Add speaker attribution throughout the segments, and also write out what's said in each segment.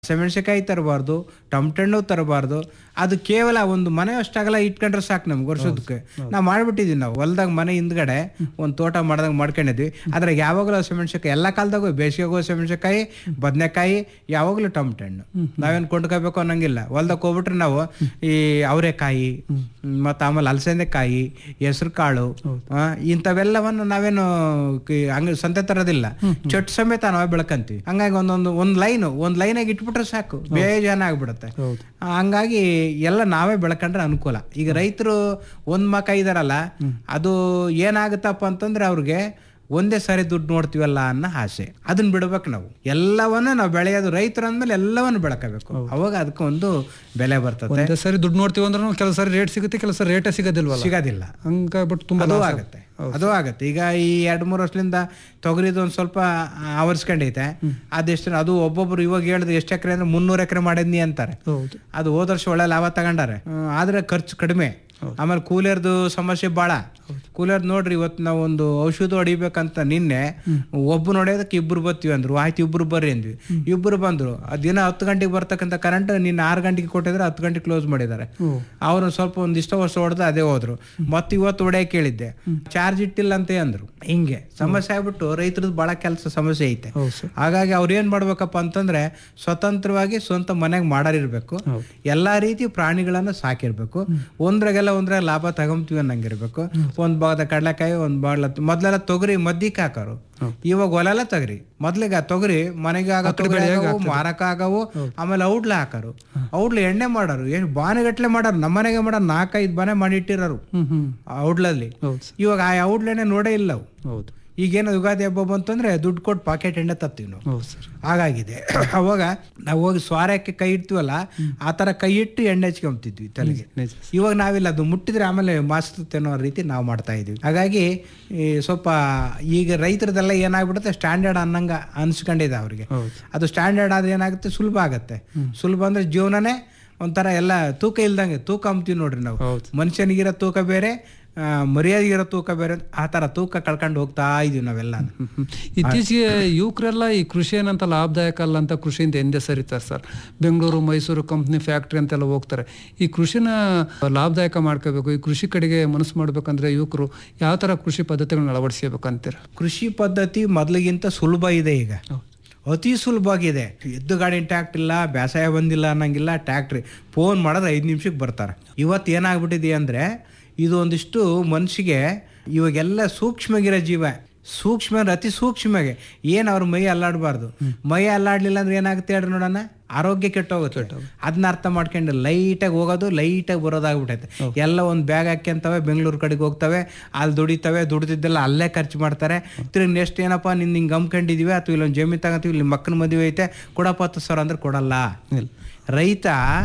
Speaker 1: ಹಸಿಮೆಣಸಿನಕಾಯಿ ತರಬಾರ್ದು ಟೊಮಟಣ್ಣು ತರಬಾರ್ದು ಅದು ಕೇವಲ ಒಂದು ಮನೆ ಅಷ್ಟಾಗಲ್ಲ ಇಟ್ಕೊಂಡ್ರೆ ಸಾಕು ನಮ್ಗೆ ವರ್ಷದಕ್ಕೆ ನಾವು ಮಾಡ್ಬಿಟ್ಟಿದೀವಿ ನಾವು ಹೊಲ್ದಾಗ ಮನೆ ಹಿಂದ್ಗಡೆ ಒಂದು ತೋಟ ಮಾಡ್ದಂಗೆ ಮಾಡ್ಕೊಂಡಿದ್ವಿ ಅದ್ರಾಗ ಯಾವಾಗಲೂ ಹಸಿಮೆಣಸಿನಕಾಯಿ ಎಲ್ಲ ಕಾಲದಾಗೂ ಬೇಸಿಗೆಗೂ ಹಸಿಮೆಣಸಿನಕಾಯಿ ಬದನೆಕಾಯಿ ಯಾವಾಗಲೂ ಟೊಮಟಣ್ಣು ನಾವೇನು ಕೊಂಡ್ಕೋಬೇಕು ಅನ್ನಂಗಿಲ್ಲ ಹೊಲ್ದಾಗ ಹೋಗ್ಬಿಟ್ರೆ ನಾವು ಈ ಅವರೆಕಾಯಿ ಮತ್ತು ಆಮೇಲೆ ಅಲಸಂದೆಕಾಯಿ ಹೆಸರು ಕಾಳು ಆ, ಇಂಥವೆಲ್ಲವನ್ನು ನಾವೇನು ಕಿ- ಹಂಗ ಸಂತೆ ತರೋದಿಲ್ಲ ಚೊಟ್ಟು ಸಮೇತ ನಾವೇ ಬೆಳ್ಕಂತೀವಿ ಹಂಗಾಗಿ ಒಂದೊಂದು ಒಂದು ಲೈನು ಒಂದು ಲೈನಾಗಿ ಇಟ್ಬಿಟ್ರೆ ಸಾಕು ಬೇಜಾನ ಆಗ್ಬಿಡುತ್ತೆ
Speaker 2: ಹೌದು.
Speaker 1: ಆ, ಹಂಗಾಗಿ ಎಲ್ಲ ನಾವೇ ಬೆಳ್ಕೊಂಡ್ರೆ ಅನುಕೂಲ ಈಗ ರೈತರು ಒಂದ್ ಮಕ ಇದಾರಲ್ಲ ಅದು ಏನಾಗುತ್ತಪ್ಪ ಅಂತಂದ್ರೆ ಅವ್ರಿಗೆ ಒಂದೇ ಸಾರಿ ದುಡ್ಡು ನೋಡ್ತೀವಲ್ಲ ಅನ್ನೋ ಆಸೆ ಅದನ್ನ ಬಿಡ್ಬೇಕು ನಾವು ಎಲ್ಲವನ್ನ ನಾವು ಬೆಳೆಯೋದು ರೈತರು ಅಂದ್ಮೇಲೆ ಎಲ್ಲವನ್ನು ಬೆಳ್ಕೋಬೇಕು ಅವಾಗ ಅದಕ್ಕೆ ಒಂದು ಬೆಲೆ ಬರ್ತದೆ
Speaker 2: ಒಂದೇ ಸರಿ ದುಡ್ಡು ನೋಡ್ತೀವಿ ಅಂದ್ರೆ ಕೆಲವು ಸಾರಿ ರೇಟ್ ಸಿಗುತ್ತೆ ಕೆಲವು ಸಾರಿ ರೇಟೇ ಸಿಗೋದಿಲ್ವಲ್ಲ
Speaker 1: ಸಿಗೋದಿಲ್ಲ
Speaker 2: ಹಂಗಾಗ್ಬಿಟ್ಟು ತುಂಬಾ
Speaker 1: ಅದು
Speaker 2: loss
Speaker 1: ಆಗತ್ತೆ ಅದು ಆಗತ್ತೆ ಈಗ ಈ ಎರಡ್ ಮೂರು ವರ್ಷದಿಂದ ತೊಗರಿದು ಒಂದ್ ಸ್ವಲ್ಪ ಆವರಿಸ್ಕೊಂಡೈತೆ ಅದೆಷ್ಟು ಅದು ಒಬ್ಬೊಬ್ರು ಇವಾಗ ಹೇಳಿದ್ರೆ ಎಷ್ಟು ಎಕರೆ ಅಂದ್ರೆ ಮುನ್ನೂರು ಎಕರೆ ಮಾಡಿದ್ನಿ ಅಂತಾರೆ
Speaker 2: ಹೌದು
Speaker 1: ಅದು ಹೋದ ವರ್ಷ ಒಳ್ಳೆ ಲಾಭ ತಗೊಂಡಾರೆ ಹ್ಮ್, ಆದ್ರೆ ಖರ್ಚು ಕಡಿಮೆ ಆಮೇಲೆ ಕೂಲರ್ದು ಸಮಸ್ಯೆ ಭಾಳ ಕೂಲರ್ ನೋಡ್ರಿ ಇವತ್ತು ನಾವು ಒಂದು ಔಷಧ ಹೊಡಿಬೇಕಂತ ನಿನ್ನೆ ಒಬ್ಬ ನೋಡೋದಕ್ಕೆ ಇಬ್ರು ಬರ್ತೀವಿ ಅಂದ್ರು ಆಯ್ತು ಇಬ್ರು ಬರ್ರಿ ಅಂದ್ವಿ ಇಬ್ರು ಬಂದ್ರು ಆ ದಿನ ಹತ್ತು ಗಂಟೆಗೆ ಬರ್ತಕ್ಕಂಥ ಕರೆಂಟ್ ನಿನ್ನ ಆರು ಗಂಟೆಗೆ ಕೊಟ್ಟಿದ್ರೆ ಹತ್ತು ಗಂಟೆಗೆ ಕ್ಲೋಸ್ ಮಾಡಿದ್ದಾರೆ
Speaker 2: ಹ್ಮ್.
Speaker 1: ಅವ್ರು ಸ್ವಲ್ಪ ಒಂದಿಷ್ಟ ವರ್ಷ ಹೊಡೆದು ಅದೇ ಹೋದ್ರು ಮತ್ತೆ ಇವತ್ತು ಹೊಡೆಯಕ್ಕೆ ಕೇಳಿದ್ದೆ ಚಾರ್ಜ್ ಇಟ್ಟಿಲ್ಲ ಅಂತ ಅಂದ್ರು ಹಿಂಗೆ ಸಮಸ್ಯೆ ಆಗ್ಬಿಟ್ಟು ರೈತರದ್ದು ಬಹಳ ಕೆಲಸ ಸಮಸ್ಯೆ ಐತೆ
Speaker 2: ಹೌದು ಸರ್
Speaker 1: ಹಾಗಾಗಿ ಅವ್ರು ಏನ್ ಮಾಡ್ಬೇಕಪ್ಪ ಅಂತಂದ್ರೆ ಸ್ವತಂತ್ರವಾಗಿ ಸ್ವಂತ ಮನೆಗೆ ಮಾಡಾರಿರ್ಬೇಕು
Speaker 2: ಹೌದು.
Speaker 1: ಎಲ್ಲಾ ರೀತಿ ಪ್ರಾಣಿಗಳನ್ನ ಸಾಕಿರ್ಬೇಕು ಒಂದ್ರಾಗೆಲ್ಲ ಒಂದ್ರಾಗ ಲಾಭ ತಗೊಂತೀವಿ ಅನ್ನಂಗಿರ್ಬೇಕು ಒಂದ್ ಭಾಗದ ಕಡಲೆಕಾಯಿ ಒಂದ್ ಭಾಗ ಮೊದ್ಲೆಲ್ಲ ತೊಗರಿ ಮದ್ದಿಕ್ ಹಾಕೋರು ಇವಾಗ ಹೊಲೆಲ್ಲ ತೊಗರಿ ಮೊದ್ಲಿಗೆ ಆ ತೊಗರಿ ಮನೆಗೆ ಆಗ ತೊಗರಿ ಆಗವು, ಮಾರಕ ಆಗವು ಆಮೇಲೆ ಔಡ್ಲ ಹಾಕೋರು ಔಡ್ಲ ಎಣ್ಣೆ ಮಾಡೋರು ಏನ್ ಬಾನೆಗಟ್ಲೆ ಮಾಡೋರು ನಮ್ಮನೆಗೆ ಮಾಡೋರು ನಾಲ್ಕೈದು ಬಾನೆ ಮಾಡಿಟ್ಟಿರೋರು
Speaker 2: ಹ್ಮ್ ಹ್ಮ್
Speaker 1: ಔಡ್ಲಲ್ಲಿ
Speaker 2: ಹೌದು ಸರ್
Speaker 1: ಇವಾಗ ಆ ಔಡ್ಲೆಣ್ಣೆ ನೋಡೇ ಇಲ್ಲ ಅವು
Speaker 2: ಹೌದು
Speaker 1: ಈಗೇನು ಯುಗಾದಿ ಹಬ್ಬ ಬಂತಂದ್ರೆ ದುಡ್ಡು ಕೊಟ್ಟು ಪಾಕೆಟ್ ಎಣ್ಣೆ ತತ್ತೀವಿ ನಾವು
Speaker 2: ಹೌದು ಸರ್
Speaker 1: ಹಾಗಾಗಿದೆ ಅವಾಗ ನಾವು ಹೋಗಿ ಸ್ವಾರಕ್ಕೆ ಕೈ ಇಡ್ತೀವಲ್ಲ ಆ ಥರ ಕೈ ಇಟ್ಟು ಎಣ್ಣೆ ಹಚ್ಕೊಂಬ್ತಿದ್ವಿ ತಲೆಗೆ
Speaker 2: ನಿಜ
Speaker 1: ಇವಾಗ ನಾವಿಲ್ಲ ಅದು ಮುಟ್ಟಿದ್ರೆ ಆಮೇಲೆ ಮಾಸ್ತುತ್ತೆ ಅನ್ನೋ ರೀತಿ ನಾವು ಮಾಡ್ತಾ ಇದೀವಿ ಹಾಗಾಗಿ ಈ ಸ್ವಲ್ಪ ಈಗ ರೈತರದೆಲ್ಲ ಏನಾಗ್ಬಿಡುತ್ತೆ ಸ್ಟ್ಯಾಂಡರ್ಡ್ ಅನ್ನಂಗ ಅನ್ಸ್ಕೊಂಡಿದೆ ಅವ್ರಿಗೆ
Speaker 2: ಹೌದು
Speaker 1: ಅದು ಸ್ಟ್ಯಾಂಡರ್ಡ್ ಆದ್ರೆ ಏನಾಗುತ್ತೆ ಸುಲಭ ಆಗುತ್ತೆ ಸುಲಭ ಅಂದ್ರೆ ಜೀವನನೇ ಒಂಥರ ಎಲ್ಲ ತೂಕ ಇಲ್ದಂಗೆ ತೂಕ ಅಂಬ್ತೀವಿ ನೋಡ್ರಿ ನಾವು
Speaker 2: ಹೌದು
Speaker 1: ಮನುಷ್ಯನಿಗಿರೋ ತೂಕ ಬೇರೆ ಆ, ಮರ್ಯಾದೆಗಿರೋ ತೂಕ ಬೇರೆ ಆ ಥರ ತೂಕ ಕಳ್ಕೊಂಡು ಹೋಗ್ತಾ ಇದೀವಿ ನಾವೆಲ್ಲ
Speaker 2: ಹ್ಮ್ ಹ್ಮ್. ಇತ್ತೀಚೆಗೆ ಯುವಕರೆಲ್ಲ ಈ ಕೃಷಿ ಏನಂತ ಲಾಭದಾಯಕ ಅಲ್ಲ ಅಂತ ಕೃಷಿಯಿಂದ ಹಿಂದೆ ಸರಿತಾರೆ sir Bengaluru Mysuru company factory ಅಂತೆಲ್ಲ ಹೋಗ್ತಾರೆ ಈ ಕೃಷಿನ ಲಾಭದಾಯಕ ಮಾಡ್ಕೋಬೇಕು ಈ ಕೃಷಿ ಕಡೆಗೆ ಮನಸ್ಸು ಮಾಡ್ಬೇಕಂದ್ರೆ ಯುವಕರು ಯಾವ ತರ ಕೃಷಿ ಪದ್ಧತಿಗಳನ್ನ ಅಳವಡಿಸ್ಕೋಬೇಕು ಅಂತೀರ
Speaker 1: ಕೃಷಿ ಪದ್ಧತಿ ಮೊದಲಿಗಿಂತ ಸುಲಭ ಇದೆ ಈಗ ಅತಿ ಸುಲಭವಾಗಿದೆ ಎದ್ದು ಗಾಡಿ ಟ್ಯಾಕ್ಟ್ ಇಲ್ಲ ಬೇಸಾಯ ಬಂದಿಲ್ಲ ಅನ್ನಂಗಿಲ್ಲ ಟ್ಯಾಕ್ಟ್ರಿ ಫೋನ್ ಮಾಡಿದ್ರೆ ಐದು ನಿಮಿಷಕ್ಕೆ ಬರ್ತಾರೆ ಇವತ್ತು ಏನಾಗ್ಬಿಟ್ಟಿದೆ ಅಂದರೆ ಇದು ಒಂದಿಷ್ಟು ಮನುಷ್ಯಗೆ ಇವಾಗೆಲ್ಲ ಸೂಕ್ಷ್ಮಗಿರೋ ಜೀವ ಸೂಕ್ಷ್ಮ ಅಂದ್ರೆ ಅತಿ ಸೂಕ್ಷ್ಮಗೆ ಏನು ಅವ್ರ ಮೈ ಅಲ್ಲಾಡಬಾರ್ದು ಮೈ ಅಲ್ಲಾಡ್ಲಿಲ್ಲ ಅಂದ್ರೆ ಏನಾಗುತ್ತೆ ಹೇಳ್ರಿ ನೋಡೋಣ ಆರೋಗ್ಯ ಕೆಟ್ಟೋಗುತ್ತೆ ಅದನ್ನ ಅರ್ಥ ಮಾಡ್ಕೊಂಡು ಲೈಟಾಗಿ ಹೋಗೋದು ಲೈಟಾಗಿ ಬರೋದಾಗ್ಬಿಟ್ಟೈತೆ ಎಲ್ಲ ಒಂದು ಬ್ಯಾಗ್ ಹಾಕ್ಯಂತವೆ ಬೆಂಗಳೂರು ಕಡೆಗೆ ಹೋಗ್ತವೆ ಅಲ್ಲಿ ದುಡಿತವೆ ದುಡಿದಿದ್ದೆಲ್ಲ ಅಲ್ಲೇ ಖರ್ಚು ಮಾಡ್ತಾರೆ ತಿರ್ಗಿ ನೆಕ್ಸ್ಟ್ ಏನಪ್ಪ ನಿನ್ನ ಹಿಂಗೆ ಗಮ್ಕೊಂಡಿದೀವಿ ಅಥವಾ ಇಲ್ಲೊಂದು ಜಮೀನು ತಗೋತೀವಿ ಇಲ್ಲಿ ಮಕ್ಕನ ಮದುವೆ ಐತೆ ಕೊಡಪ್ಪ ಹತ್ತು ಸಾವಿರ ಅಂದ್ರೆ ಕೊಡಲ್ಲ
Speaker 2: ಇಲ್ಲ
Speaker 1: ರೈತ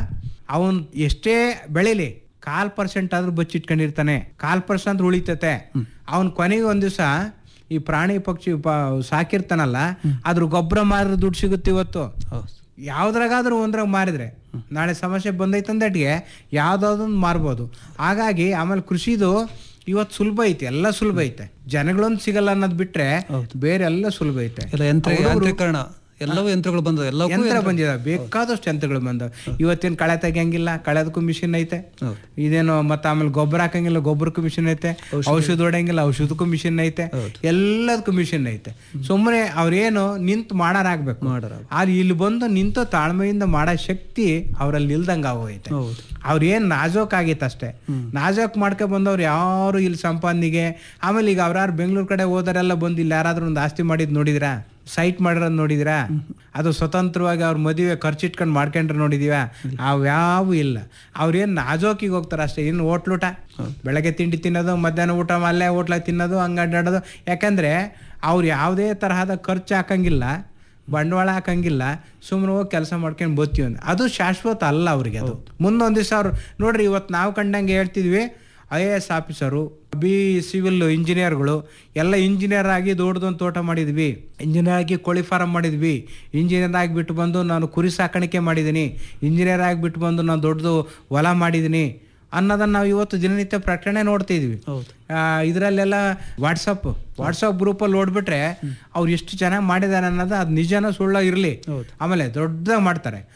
Speaker 1: ಅವನ್ ಎಷ್ಟೇ ಬೆಳಿಲಿ ಕಾಲ್ ಪರ್ಸೆಂಟ್ ಆದ್ರೂ ಬಚ್ಚಿಟ್ಕೊಂಡಿರ್ತಾನೆ ಕಾಲ್ ಪರ್ಸೆಂಟ್ ಉಳಿತತೆ ಅವನ್ ಕೊನೆಗೆ ಒಂದ್ ದಿವಸ ಈ ಪ್ರಾಣಿ ಪಕ್ಷಿ ಪ- ಸಾಕಿರ್ತಾನಲ್ಲ ಅದ್ರ ಗೊಬ್ಬರ ಮಾರಿದ್ರೆ ದುಡ್ಡು ಸಿಗುತ್ತೆ ಇವತ್ತು
Speaker 2: ಹೌದು
Speaker 1: ಯಾವ್ದ್ರಾಗಾದ್ರೂ ಒಂದ್ರಾಗ ಮಾರಿದ್ರೆ ನಾಳೆ ಸಮಸ್ಯೆ ಬಂದೈತಂದಟ್ಟಿಗೆ ಯಾವ್ದಾದೊಂದು ಮಾರ್ಬೋದು ಹಾಗಾಗಿ ಆಮೇಲೆ ಕೃಷಿದು ಇವತ್ತು ಸುಲಭ ಐತಿ ಎಲ್ಲ ಸುಲಭ ಐತೆ ಜನಗಳೊಂದು ಸಿಗಲ್ಲ ಅನ್ನೋದು ಬಿಟ್ರೆ ಬೇರೆ ಎಲ್ಲ ಸುಲಭ ಐತೆ
Speaker 2: ಎಲ್ಲ ಯಂತ್ರ ಯಾಂತ್ರೀಕರಣ ಎಲ್ಲವೂ ಯಂತ್ರಗಳು ಬಂದವು ಎಲ್ಲವೂ
Speaker 1: ಯಂತ್ರ ಬಂದಿದಾವೆ ಬೇಕಾದಷ್ಟು ಯಂತ್ರಗಳು ಬಂದವು ಇವತ್ತೇನು ಕಳೆ ತೆಗಿಯಂಗಿಲ್ಲ ಕಳೆದಕ್ಕೂ ಮಿಷಿನ್ ಐತೆ
Speaker 2: ಹೌದು.
Speaker 1: ಇದೇನು ಮತ್ತೆ ಆಮೇಲೆ ಗೊಬ್ಬರ ಹಾಕಂಗಿಲ್ಲ ಗೊಬ್ಬರಕ್ಕೂ ಮಿಷಿನ್ ಐತೆ ಔಷಧ ಹೊಡೆಯಂಗಿಲ್ಲ ಔಷಧಕ್ಕೂ ಮಿಷಿನ್ ಐತೆ ಎಲ್ಲದಕ್ಕೂ ಮಿಷಿನ್ ಐತೆ ಸುಮ್ಮನೆ ಅವ್ರೇನು ನಿಂತು ಮಾಡಾರಾಗ್ಬೇಕು
Speaker 2: ಮಾಡಾರ
Speaker 1: ಆದ್ರೆ ಇಲ್ಲಿ ಬಂದು ನಿಂತು ತಾಳ್ಮೆಯಿಂದ ಮಾಡೋ ಶಕ್ತಿ ಅವ್ರಲ್ಲಿ ನಿಲ್ದಂಗ ಆಗೋಯ್ತೆ
Speaker 2: ಹೌದು
Speaker 1: ಅವ್ರು ಏನ್ ನಾಜೋಕ್ ಆಗಿತ್ತು ಅಷ್ಟೇ ನಾಜೋಕ್ ಮಾಡ್ಕೊ ಬಂದವ್ರು ಯಾರು ಇಲ್ಲಿ ಸಂಪಾದನೆಗೆ ಆಮೇಲೆ ಈಗ ಅವ್ರಾರು ಬೆಂಗಳೂರು ಕಡೆ ಹೋದರೆಲ್ಲ ಬಂದು ಇಲ್ಲಿ ಯಾರಾದ್ರೂ ಒಂದು ಆಸ್ತಿ ಮಾಡಿದ್ ನೋಡಿದ್ರಾ ಸೈಟ್ ಮಾಡಿರೋದ್ ನೋಡಿದಿರಾ ಅದು ಸ್ವತಂತ್ರವಾಗಿ ಅವ್ರ ಮದುವೆ ಖರ್ಚಿಟ್ಕೊಂಡು ಮಾಡ್ಕೊಂಡ್ರೆ ನೋಡಿದೀವ ಅವ್ಯಾವು ಇಲ್ಲ ಅವ್ರೇನ್ ನಾಜೋಕಿಗೆ ಹೋಗ್ತಾರೆ ಅಷ್ಟೇ ಇನ್ನು ಹೋಟ್ಲೂಟ ಬೆಳಗ್ಗೆ ತಿಂಡಿ ತಿನ್ನೋದು ಮಧ್ಯಾಹ್ನ ಊಟ ಅಲ್ಲೇ ಹೋಟ್ಲಾಗ ತಿನ್ನೋದು ಹಂಗೆ ಅಡ್ಡಾಡೋದು ಯಾಕಂದ್ರೆ ಅವ್ರು ಯಾವುದೇ ತರಹದ ಖರ್ಚು ಹಾಕಂಗಿಲ್ಲ ಬಂಡವಾಳ ಹಾಕಂಗಿಲ್ಲ ಸುಮ್ಮನೆ ಹೋಗಿ ಕೆಲಸ ಮಾಡ್ಕೊಂಡು ಬರ್ತೀವಿ ಅಂತ ಅದು ಶಾಶ್ವತ ಅಲ್ಲ ಅವ್ರಿಗೆ ಅದು ಮುಂದೊಂದು ದಿವಸ ಅವ್ರು ನೋಡ್ರಿ ಇವತ್ತು ನಾವು ಕಂಡಂಗೆ ಹೇಳ್ತಿದ್ವಿ I A S officer B civil ಇಂಜಿನಿಯರ್ಗಳು ಎಲ್ಲ ಇಂಜಿನಿಯರ್ ಆಗಿ ದೊಡ್ಡದೊಂದು ತೋಟ ಮಾಡಿದ್ವಿ ಇಂಜಿನಿಯರ್ ಆಗಿ ಕೋಳಿ ಫಾರಂ ಮಾಡಿದ್ವಿ ಇಂಜಿನಿಯರ್ ಆಗಿಬಿಟ್ಟು ಬಂದು ನಾನು ಕುರಿ ಸಾಕಾಣಿಕೆ ಮಾಡಿದ್ದೀನಿ ಇಂಜಿನಿಯರ್ ಆಗಿಬಿಟ್ಟು ಬಂದು ನಾನು ದೊಡ್ಡದು ಹೊಲ ಮಾಡಿದ್ದೀನಿ ಅನ್ನೋದನ್ನ ನಾವು ಇವತ್ತು ದಿನನಿತ್ಯ ಪ್ರಕಟಣೆ ನೋಡ್ತಿದ್ವಿ
Speaker 2: ಹೌದು
Speaker 1: ಇದರಲ್ಲೆಲ್ಲ ವಾಟ್ಸಪ್ ವಾಟ್ಸಪ್ ಗ್ರೂಪಲ್ಲಿ ನೋಡ್ಬಿಟ್ರೆ ಅವ್ರು ಎಷ್ಟು ಚೆನ್ನಾಗಿ ಮಾಡಿದ್ದಾರೆ ಅನ್ನೋದು ಅದು ನಿಜನೋ ಸುಳ್ಳ ಇರಲಿ
Speaker 2: ಹೌದು
Speaker 1: ಆಮೇಲೆ ದೊಡ್ಡದಾಗಿ ಮಾಡ್ತಾರೆ